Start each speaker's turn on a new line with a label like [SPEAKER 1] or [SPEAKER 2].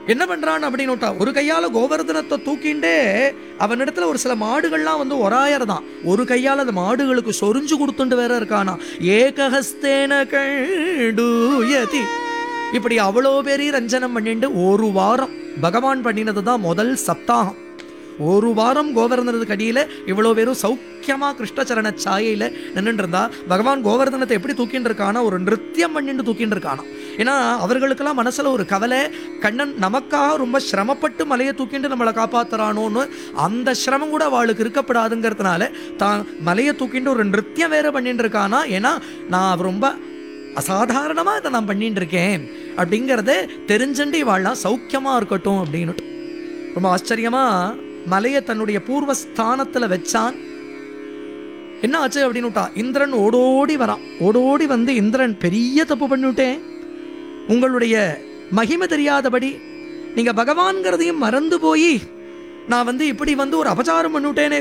[SPEAKER 1] என்ன பண்றான் அப்படின்னு ஒரு கையால கோவர்தனத்தை தூக்கிண்டே அவனிடத்துல ஒரு சில மாடுகள்லாம் வந்து ஒராயறதான் ஒரு கையால அந்த மாடுகளுக்கு சொரிஞ்சு கொடுத்துட்டு வேற இருக்கானா ஏகஹஸ்தேன கண்டூயதி இப்படி அவ்வளோ பேரையும் ரஞ்சனம் பண்ணிட்டு ஒரு வாரம் பகவான் பண்ணினது தான் முதல் சப்தாகம் ஒரு வாரம் கோவர்தனத்துக்கு அடியில் இவ்வளோ பேரும் சௌக்கியமாக கிருஷ்ணச்சரண சாயையில் நின்றுட்டு இருந்தா பகவான் கோவர்தனத்தை எப்படி தூக்கிட்டு இருக்கானா ஒரு நிருத்தியம் பண்ணிட்டு தூக்கிட்டு இருக்கானா ஏன்னா அவர்களுக்கெல்லாம் மனசில் ஒரு கவலை கண்ணன் நமக்காக ரொம்ப சிரமப்பட்டு மலையை தூக்கிட்டு நம்மளை காப்பாத்துறானோன்னு அந்த சிரமம் கூட அவளுக்கு இருக்கப்படாதுங்கிறதுனால தான் மலையை தூக்கிட்டு ஒரு நிருத்தியம் வேற பண்ணிட்டு இருக்கானா ஏன்னா நான் ரொம்ப அசாதாரணமாக இதை நான் பண்ணிட்டு இருக்கேன் அப்படிங்கிறத தெரிஞ்சுட்டு இவாள்லாம் சௌக்கியமாக இருக்கட்டும் அப்படின்னு ரொம்ப ஆச்சரியமா மலையை தன்னுடைய பூர்வ ஸ்தானத்துல வச்சான் என்ன ஆச்சு அப்படின்னு விட்டா இந்திரன் ஓடோடி வரான் ஓடோடி வந்து இந்திரன் பெரிய தப்பு பண்ணிவிட்டேன் உங்களுடைய மகிமை தெரியாதபடி நீங்க பகவான்கிறதையும் மறந்து போய் நான் வந்து இப்படி வந்து ஒரு அபச்சாரம் பண்ணிவிட்டேனே